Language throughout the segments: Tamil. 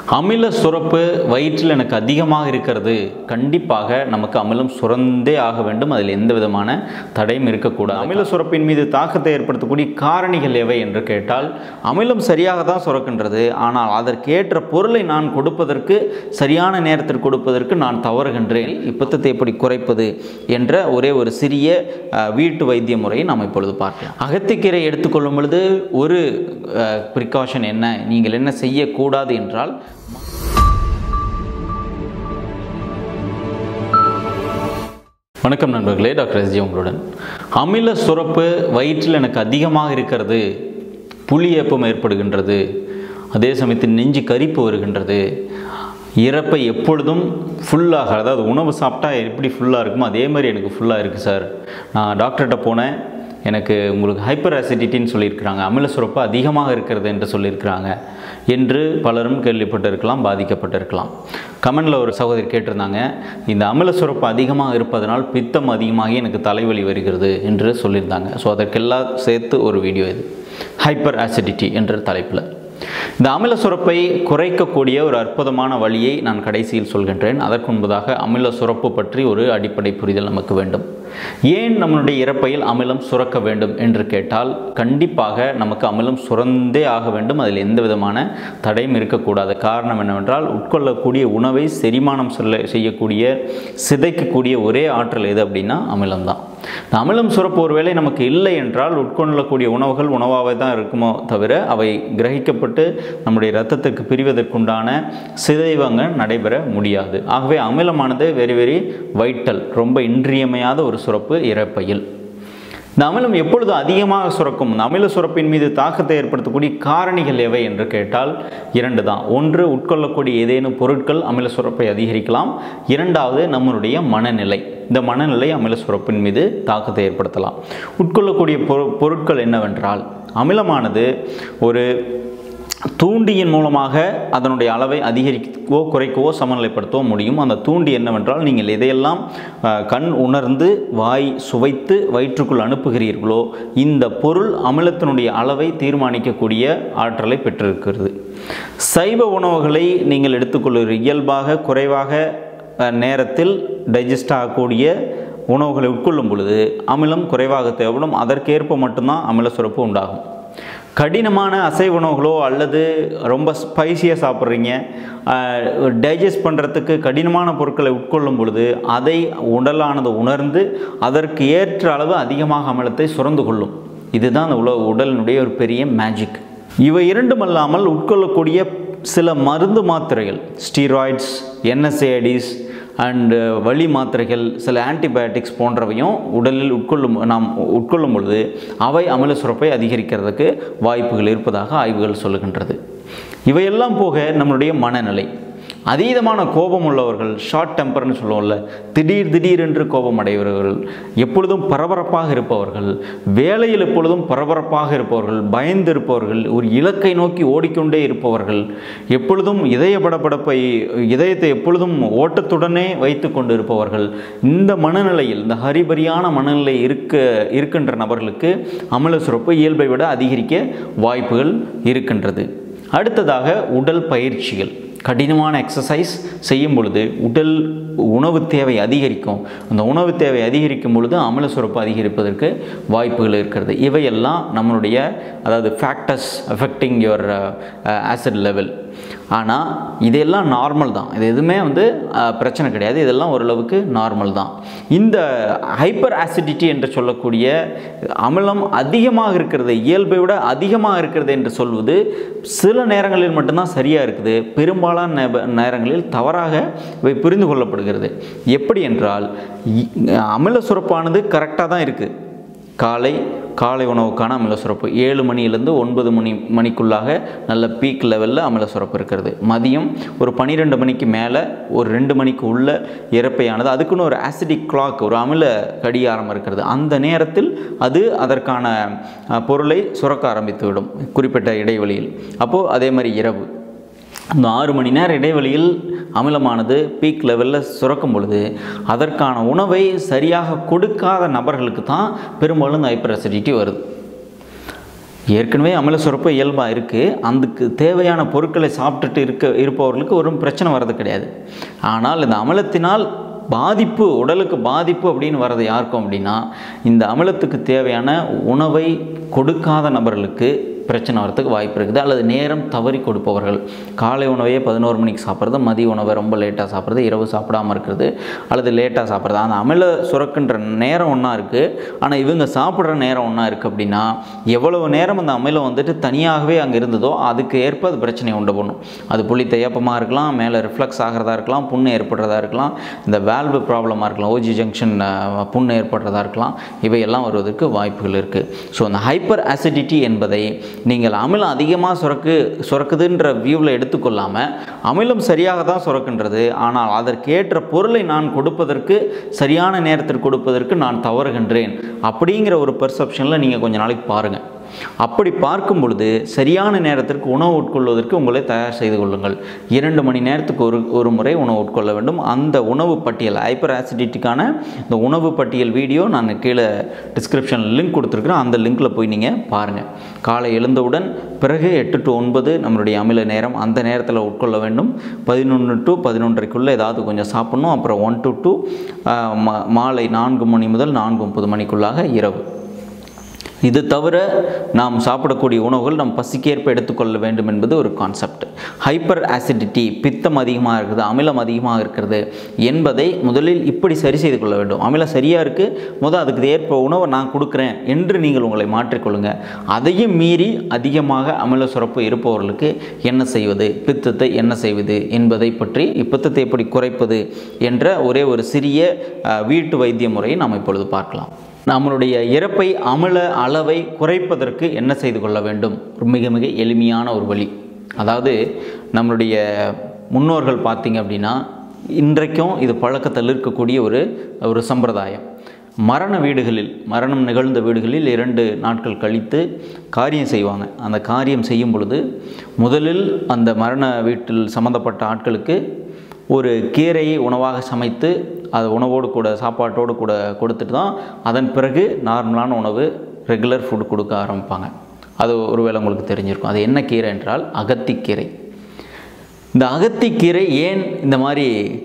அமில சுரப்பு வயிற்றில் எனக்கு அதிகமாக இருக்கிறது கண்டிப்பாக நமக்கு அமிலம் சுரந்தே ஆக வேண்டும் அதில் எந்த விதமான தடையும் இருக்கக்கூடாது அமில சுரப்பின் மீது தாக்கத்தை ஏற்படுத்தக்கூடிய காரணிகள் எவை என்று கேட்டால் அமிலம் சரியாக தான் சுரக்கின்றது ஆனால் அதற்கேற்ற பொருளை நான் கொடுப்பதற்கு சரியான நேரத்தில் கொடுப்பதற்கு நான் தவறுகின்றேன் இப்பத்தத்தை எப்படி குறைப்பது என்ற ஒரே ஒரு சிறிய அஹ், வீட்டு வைத்திய முறையை நாம் இப்பொழுது பார்க்கலாம் அகத்திக்கீரை எடுத்துக்கொள்ளும் பொழுது ஒரு ப்ரிகாஷன் என்ன நீங்கள் என்ன செய்யக்கூடாது என்றால் வணக்கம் நண்பர்களே டாக்டர் எஸ்ஜி உங்களுடன் அமில சுரப்பு வயிற்றில் எனக்கு அதிகமாக இருக்கிறது புளியேப்பம் ஏற்படுகின்றது அதே சமயத்தில் நெஞ்சு கரிப்பு வருகின்றது இறப்பை எப்பொழுதும் ஃபுல்லாக அதாவது உணவு சாப்பிட்டா எப்படி ஃபுல்லாக இருக்குமோ அதே மாதிரி எனக்கு ஃபுல்லாக இருக்குது சார் நான் டாக்டர்கிட்ட போனேன் எனக்கு உங்களுக்கு ஹைப்பர் ஆசிடிட்டின்னு சொல்லியிருக்கிறாங்க அமில சுரப்பு அதிகமாக இருக்கிறது என்று சொல்லியிருக்கிறாங்க என்று பலரும் கேள்விப்பட்டிருக்கலாம் பாதிக்கப்பட்டிருக்கலாம் கமெண்டில் ஒரு சகோதரி கேட்டிருந்தாங்க இந்த அமில சுரப்பு அதிகமாக இருப்பதனால் பித்தம் அதிகமாகி எனக்கு தலைவலி வருகிறது என்று சொல்லியிருந்தாங்க ஸோ அதற்கெல்லாம் சேர்த்து ஒரு வீடியோ இது ஹைப்பர் ஆசிடிட்டி என்ற தலைப்பில் இந்த அமில சுரப்பை குறைக்கக்கூடிய ஒரு அற்புதமான வழியை நான் கடைசியில் சொல்கின்றேன் அதற்கு முன்பதாக அமில சுரப்பு பற்றி ஒரு அடிப்படை புரிதல் நமக்கு வேண்டும் ஏன் நம்மளுடைய இறப்பையில் அமிலம் சுரக்க வேண்டும் என்று கேட்டால் கண்டிப்பாக நமக்கு அமிலம் சுரந்தே ஆக வேண்டும் அதில் எந்த விதமான தடையும் இருக்கக்கூடாது காரணம் என்னவென்றால் உட்கொள்ளக்கூடிய உணவை செரிமானம் சொல்ல செய்யக்கூடிய சிதைக்கக்கூடிய ஒரே ஆற்றல் எது அப்படின்னா அமிலம்தான் இந்த அமிலம் சுரப்பு ஒருவேளை நமக்கு இல்லை என்றால் உட்கொள்ளக்கூடிய உணவுகள் உணவாகவே தான் இருக்குமோ தவிர அவை கிரகிக்கப்பட்டு நம்முடைய இரத்தத்துக்கு பிரிவதற்குண்டான சிதைவங்க நடைபெற முடியாது ஆகவே அமிலமானது வெரி வெரி வைட்டல் ரொம்ப இன்றியமையாத ஒரு சுரப்பு இறப்பையில் இந்த அமிலம் எப்பொழுது அதிகமாக சுரக்கும் இந்த அமில சுரப்பின் மீது தாக்கத்தை ஏற்படுத்தக்கூடிய காரணிகள் எவை என்று கேட்டால் இரண்டு தான் ஒன்று உட்கொள்ளக்கூடிய ஏதேனும் பொருட்கள் அமில சுரப்பை அதிகரிக்கலாம் இரண்டாவது நம்மளுடைய மனநிலை இந்த மனநிலை அமில சுரப்பின் மீது தாக்கத்தை ஏற்படுத்தலாம் உட்கொள்ளக்கூடிய பொரு பொருட்கள் என்னவென்றால் அமிலமானது ஒரு தூண்டியின் மூலமாக அதனுடைய அளவை அதிகரிக்கவோ குறைக்கவோ சமநிலைப்படுத்தவோ முடியும் அந்த தூண்டி என்னவென்றால் நீங்கள் எதையெல்லாம் அஹ், கண் உணர்ந்து வாய் சுவைத்து வயிற்றுக்குள் அனுப்புகிறீர்களோ இந்த பொருள் அமிலத்தினுடைய அளவை தீர்மானிக்கக்கூடிய ஆற்றலை பெற்றிருக்கிறது சைவ உணவுகளை நீங்கள் எடுத்துக்கொள்கிற இயல்பாக குறைவாக அஹ், நேரத்தில் டைஜஸ்ட் ஆகக்கூடிய உணவுகளை உட்கொள்ளும் பொழுது அமிலம் குறைவாக தேவைப்படும் அதற்கேற்ப மட்டும்தான் அமில சுரப்பு உண்டாகும் கடினமான அசைவ உணவுகளோ அல்லது ரொம்ப ஸ்பைசியாக சாப்பிட்றீங்க டைஜஸ்ட் பண்ணுறதுக்கு கடினமான பொருட்களை உட்கொள்ளும் பொழுது அதை உடலானது உணர்ந்து அதற்கு ஏற்ற அளவு அதிகமாக அமிலத்தை சுரந்து கொள்ளும் இதுதான் அந்த உல உடலினுடைய ஒரு பெரிய மேஜிக் இவை இரண்டும் அல்லாமல் உட்கொள்ளக்கூடிய சில மருந்து மாத்திரைகள் ஸ்டீராய்ட்ஸ் என்எஸ்ஏடிஸ் அண்டு வலி மாத்திரைகள் சில ஆன்டிபயோட்டிக்ஸ் போன்றவையும் உடலில் உட்கொள்ளும் நாம் உட்கொள்ளும் பொழுது அவை அமில சுரப்பை அதிகரிக்கிறதுக்கு வாய்ப்புகள் இருப்பதாக ஆய்வுகள் சொல்லுகின்றது இவையெல்லாம் போக நம்மளுடைய மனநிலை அதீதமான கோபம் உள்ளவர்கள் ஷார்ட் டெம்பர்னு சொல்லுவோம்ல திடீர் திடீர் என்று கோபம் அடைகிறவர்கள் எப்பொழுதும் பரபரப்பாக இருப்பவர்கள் வேலையில் எப்பொழுதும் பரபரப்பாக இருப்பவர்கள் பயந்து இருப்பவர்கள் ஒரு இலக்கை நோக்கி ஓடிக்கொண்டே இருப்பவர்கள் எப்பொழுதும் இதய படபடப்பை இதயத்தை எப்பொழுதும் ஓட்டத்துடனே வைத்து கொண்டு இருப்பவர்கள் இந்த மனநிலையில் இந்த ஹரிபரியான மனநிலை இருக்க இருக்கின்ற நபர்களுக்கு அமில சுரப்பு இயல்பை விட அதிகரிக்க வாய்ப்புகள் இருக்கின்றது அடுத்ததாக உடல் பயிற்சிகள் கடினமான எக்ஸசைஸ் செய்யும் பொழுது உடல் உணவு தேவை அதிகரிக்கும் அந்த உணவு தேவை அதிகரிக்கும் பொழுது அமில சுரப்பு அதிகரிப்பதற்கு வாய்ப்புகள் இருக்கிறது இவையெல்லாம் நம்மளுடைய அதாவது factors affecting your acid level ஆனால் இதெல்லாம் நார்மல் தான் இது எதுவுமே வந்து அஹ், பிரச்சனை கிடையாது இதெல்லாம் ஓரளவுக்கு நார்மல் தான் இந்த ஹைப்பர் ஆசிடிட்டி என்று சொல்லக்கூடிய அமிலம் அதிகமாக இருக்கிறது இயல்பை விட அதிகமாக இருக்கிறது என்று சொல்வது சில நேரங்களில் மட்டும்தான் சரியாக இருக்குது பெரும்பாலான நேப- நேரங்களில் தவறாக இவை புரிந்து கொள்ளப்படுகிறது எப்படி என்றால் இ- அமில சுரப்பானது கரெக்டாக தான் இருக்குது காலை காலை உணவுக்கான அமில சுரப்பு ஏழு மணியிலேருந்து ஒன்பது மணி மணிக்குள்ளாக நல்ல பீக் லெவலில் அமில சுரப்பு இருக்கிறது மதியம் ஒரு பன்னிரெண்டு மணிக்கு மேலே ஒரு ரெண்டு மணிக்கு உள்ள இறப்பையானது அதுக்குன்னு ஒரு ஆசிடிக் கிளாக் ஒரு அமில கடிகாரம் இருக்கிறது அந்த நேரத்தில் அது அதற்கான அஹ், பொருளை சுரக்க ஆரம்பித்துவிடும் குறிப்பிட்ட இடைவெளியில் அப்போது அதே மாதிரி இரவு அந்த ஆறு மணி நேர இடைவெளியில் அமிலமானது பீக் லெவலில் சுரக்கும் பொழுது அதற்கான உணவை சரியாக கொடுக்காத நபர்களுக்கு தான் பெரும்பாலும் இந்த ஹைப்பர் அசிடிட்டி வருது ஏற்கனவே அமில சுரப்பு இயல்பாக இருக்குது அதுக்கு தேவையான பொருட்களை சாப்பிட்டுட்டு இருக்க இருப்பவர்களுக்கு ஒரு பிரச்சனை வர்றது கிடையாது ஆனால் இந்த அமிலத்தினால் பாதிப்பு உடலுக்கு பாதிப்பு அப்படின்னு வர்றது யாருக்கும் அப்படின்னா இந்த அமிலத்துக்கு தேவையான உணவை கொடுக்காத நபர்களுக்கு பிரச்சனை வரத்துக்கு வாய்ப்பு இருக்குது அல்லது நேரம் தவறி கொடுப்பவர்கள் காலை உணவையே பதினோரு மணிக்கு சாப்பிட்றது மதிய உணவை ரொம்ப லேட்டாக சாப்பிட்றது இரவு சாப்பிடாமல் இருக்கிறது அல்லது லேட்டாக சாப்பிட்றது அந்த அமில சுரக்குன்ற நேரம் ஒன்றா இருக்குது ஆனால் இவங்க சாப்பிட்ற நேரம் ஒன்றா இருக்குது அப்படின்னா எவ்வளவு நேரம் அந்த அமிலம் வந்துட்டு தனியாகவே அங்கே இருந்ததோ அதுக்கு ஏற்ப அது பிரச்சனையை உண்டு பண்ணும் அது புளி தையப்பமாக இருக்கலாம் மேலே ரிஃப்ளெக்ஸ் ஆகிறதா இருக்கலாம் புண்ணு ஏற்படுறதா இருக்கலாம் இந்த வேல்வு ப்ராப்ளமாக இருக்கலாம் ஓஜி ஜங்ஷன் புண்ணு ஏற்படுறதா இருக்கலாம் இவையெல்லாம் வருவதற்கு வாய்ப்புகள் இருக்குது ஸோ அந்த ஹைப்பர் அசிடிட்டி என்பதை நீங்கள் அமிலம் அதிகமாக சுரக்கு சுரக்குதுன்ற வியூவில் எடுத்துக்கொள்ளாமல் அமிலம் சரியாக தான் சுரக்குன்றது ஆனால் அதற்கேற்ற பொருளை நான் கொடுப்பதற்கு சரியான நேரத்திற்கு கொடுப்பதற்கு நான் தவறுகின்றேன் அப்படிங்கிற ஒரு பெர்செப்ஷனில் நீங்கள் கொஞ்ச நாளைக்கு பாருங்கள் அப்படி பார்க்கும் பொழுது சரியான நேரத்திற்கு உணவு உட்கொள்வதற்கு உங்களை தயார் செய்து கொள்ளுங்கள் இரண்டு மணி நேரத்துக்கு ஒரு ஒரு முறை உணவு உட்கொள்ள வேண்டும் அந்த உணவு பட்டியல் ஹைப்பர் ஆசிடிட்டிக்கான இந்த உணவு பட்டியல் வீடியோ நான் கீழே டிஸ்கிரிப்ஷனில் லிங்க் கொடுத்துருக்குறேன் அந்த லிங்க்கில் போய் நீங்கள் பாருங்கள் காலை எழுந்தவுடன் பிறகு எட்டு டு ஒன்பது நம்மளுடைய அமில நேரம் அந்த நேரத்தில் உட்கொள்ள வேண்டும் பதினொன்று டு பதினொன்றரைக்குள்ளே ஏதாவது கொஞ்சம் சாப்பிட்ணும் அப்புறம் ஒன் டு டூ மாலை நான்கு மணி முதல் நான்கு முப்பது மணிக்குள்ளாக இரவு இது தவிர நாம் சாப்பிடக்கூடிய உணவுகள் நம் பசிக்கேற்ப எடுத்துக்கொள்ள வேண்டும் என்பது ஒரு கான்செப்ட் ஹைப்பர் ஆசிடிட்டி பித்தம் அதிகமாக இருக்குது அமிலம் அதிகமாக இருக்கிறது என்பதை முதலில் இப்படி சரி செய்து கொள்ள வேண்டும் அமிலம் சரியாக இருக்குது முதல் அதுக்கு ஏற்ப உணவை நான் கொடுக்குறேன் என்று நீங்கள் உங்களை மாற்றிக்கொள்ளுங்கள் அதையும் மீறி அதிகமாக அமில சுரப்பு இருப்பவர்களுக்கு என்ன செய்வது பித்தத்தை என்ன செய்வது என்பதை பற்றி பித்தத்தை எப்படி குறைப்பது என்ற ஒரே ஒரு சிறிய அஹ், வீட்டு வைத்திய முறையை நாம் இப்பொழுது பார்க்கலாம் நம்மளுடைய இறப்பை அமில அளவை குறைப்பதற்கு என்ன செய்து கொள்ள வேண்டும் ஒரு மிக மிக எளிமையான ஒரு வழி அதாவது நம்மளுடைய முன்னோர்கள் பார்த்தீங்க அப்படின்னா இன்றைக்கும் இது பழக்கத்தில் இருக்கக்கூடிய ஒரு ஒரு சம்பிரதாயம் மரண வீடுகளில் மரணம் நிகழ்ந்த வீடுகளில் இரண்டு நாட்கள் கழித்து காரியம் செய்வாங்க அந்த காரியம் செய்யும் பொழுது முதலில் அந்த மரண வீட்டில் சம்மந்தப்பட்ட ஆட்களுக்கு ஒரு கீரையை உணவாக சமைத்து அது உணவோடு கூட சாப்பாட்டோடு கூட கொடுத்துட்டு தான் அதன் பிறகு நார்மலான உணவு ரெகுலர் ஃபுட் கொடுக்க ஆரம்பிப்பாங்க அது ஒருவேளை உங்களுக்கு தெரிஞ்சிருக்கும் அது என்ன கீரை என்றால் அகத்திக்கீரை இந்த அகத்திக்கீரை ஏன் இந்த மாதிரி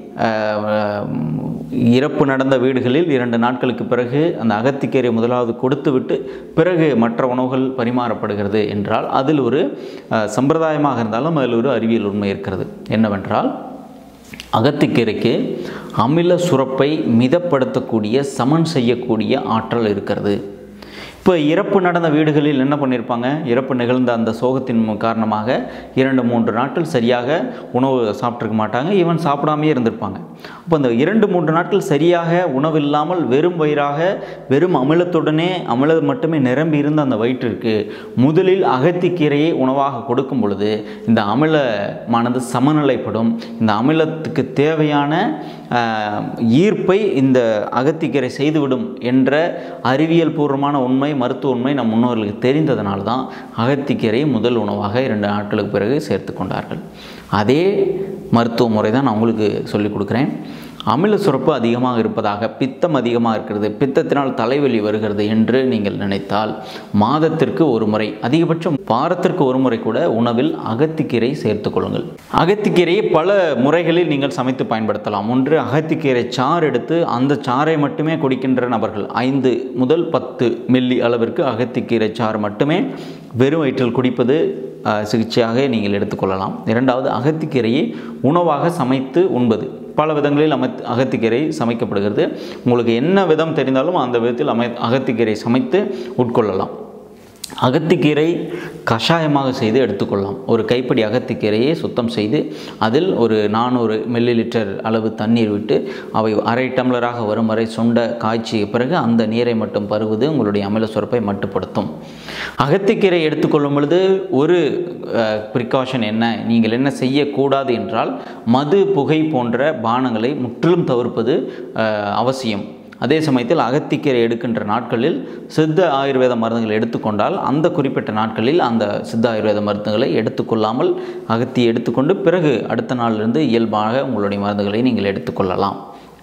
அஹ், இறப்பு நடந்த வீடுகளில் இரண்டு நாட்களுக்கு பிறகு அந்த அகத்திக்கீரை முதலாவது கொடுத்துவிட்டு பிறகு மற்ற உணவுகள் பரிமாறப்படுகிறது என்றால் அதில் ஒரு அஹ், சம்பிரதாயமாக இருந்தாலும் அதில் ஒரு அறிவியல் உண்மை இருக்கிறது என்னவென்றால் அகத்திக்கீரைக்கு அமில சுரப்பை மிதப்படுத்தக்கூடிய சமன் செய்யக்கூடிய ஆற்றல் இருக்கிறது இப்போ இறப்பு நடந்த வீடுகளில் என்ன பண்ணியிருப்பாங்க இறப்பு நிகழ்ந்த அந்த சோகத்தின் மு- காரணமாக இரண்டு மூன்று நாட்கள் சரியாக உணவு சாப்பிட்ருக்க மாட்டாங்க ஈவன் சாப்பிடாமையே இருந்திருப்பாங்க அப்போ அந்த இரண்டு மூன்று நாட்கள் சரியாக உணவு இல்லாமல் வெறும் வயிறாக வெறும் அமிலத்துடனே அமிலம் மட்டுமே நிரம்பி இருந்த அந்த வயிற்றிற்கு முதலில் அகத்திக்கீரையை உணவாக கொடுக்கும் பொழுது இந்த அமிலமானது சமநிலைப்படும் இந்த அமிலத்துக்கு தேவையான ஆஹ், ஈர்ப்பை இந்த அகத்திக்கீரை செய்துவிடும் என்ற அறிவியல் பூர்வமான உண்மை மருத்துவ உண்மை நம் முன்னோர்களுக்கு தெரிந்ததனால தான் அகத்திக்கீரை முதல் உணவாக இரண்டு நாட்களுக்கு பிறகு சேர்த்து கொண்டார்கள் அதே மருத்துவ முறை தான் நான் உங்களுக்கு சொல்லிக் கொடுக்குறேன் அமில சுரப்பு அதிகமாக இருப்பதாக பித்தம் அதிகமாக இருக்கிறது பித்தத்தினால் தலைவலி வருகிறது என்று நீங்கள் நினைத்தால் மாதத்திற்கு ஒரு முறை அதிகபட்சம் வாரத்திற்கு ஒரு முறை கூட உணவில் அகத்திக்கீரை சேர்த்துக் கொள்ளுங்கள் அகத்திக்கீரையை பல முறைகளில் நீங்கள் சமைத்து பயன்படுத்தலாம் ஒன்று அகத்திக்கீரை சாறு எடுத்து அந்த சாறை மட்டுமே குடிக்கின்ற நபர்கள் ஐந்து முதல் பத்து மில்லி அளவிற்கு அகத்திக்கீரை சாறு மட்டுமே வெறும் வயிற்றில் குடிப்பது அஹ், சிகிச்சையாக நீங்கள் எடுத்துக்கொள்ளலாம் இரண்டாவது அகத்திக்கீரையை உணவாக சமைத்து உண்பது பல விதங்களில் அமை அகத்திக்கீரை சமைக்கப்படுகிறது உங்களுக்கு என்ன விதம் தெரிந்தாலும் அந்த விதத்தில் அமை அகத்திக்கீரை சமைத்து உட்கொள்ளலாம் அகத்திக்கீரை கஷாயமாக செய்து எடுத்துக்கொள்ளலாம் ஒரு கைப்பிடி அகத்திக்கீரையை சுத்தம் செய்து அதில் ஒரு நானூறு மில்லி லிட்டர் அளவு தண்ணீர் விட்டு அவை அரை டம்ளராக வரும் வரை சுண்ட காய்ச்சிய பிறகு அந்த நீரை மட்டும் பருகுவது உங்களுடைய அமில சுரப்பை மட்டுப்படுத்தும் அகத்திக்கீரை எடுத்துக்கொள்ளும் பொழுது ஒரு ப்ரிகாஷன் என்ன நீங்கள் என்ன செய்யக்கூடாது என்றால் மது புகை போன்ற பானங்களை முற்றிலும் தவிர்ப்பது அஹ், அவசியம் அதே சமயத்தில் அகத்திக்கீரை எடுக்கின்ற நாட்களில் சித்த ஆயுர்வேத மருந்துகளை எடுத்துக்கொண்டால் அந்த குறிப்பிட்ட நாட்களில் அந்த சித்த ஆயுர்வேத மருந்துகளை எடுத்துக்கொள்ளாமல் அகத்தி எடுத்துக்கொண்டு பிறகு அடுத்த நாளிலிருந்து இயல்பாக உங்களுடைய மருந்துகளை நீங்கள் எடுத்துக்கொள்ளலாம்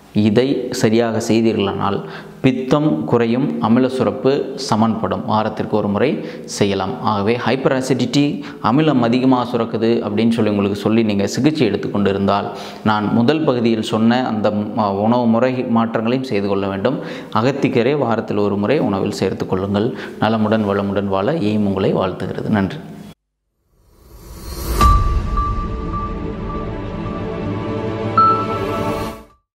இதை சரியாக செய்தீர்களானால் பித்தம் குறையும் அமில சுரப்பு சமன்படும் வாரத்திற்கு ஒரு முறை செய்யலாம் ஆகவே ஹைப்பர் அசிடிட்டி அமிலம் அதிகமாக சுரக்குது அப்படின்னு சொல்லி உங்களுக்கு சொல்லி நீங்கள் சிகிச்சை எடுத்துக்கொண்டு இருந்தால் நான் முதல் பகுதியில் சொன்ன அந்த ம- உணவு முறை மாற்றங்களையும் செய்து கொள்ள வேண்டும் அகத்திக்கரை வாரத்தில் ஒரு முறை உணவில் சேர்த்துக் கொள்ளுங்கள் நலமுடன் வளமுடன் வாழ எய்ம் உங்களை வாழ்த்துகிறது நன்றி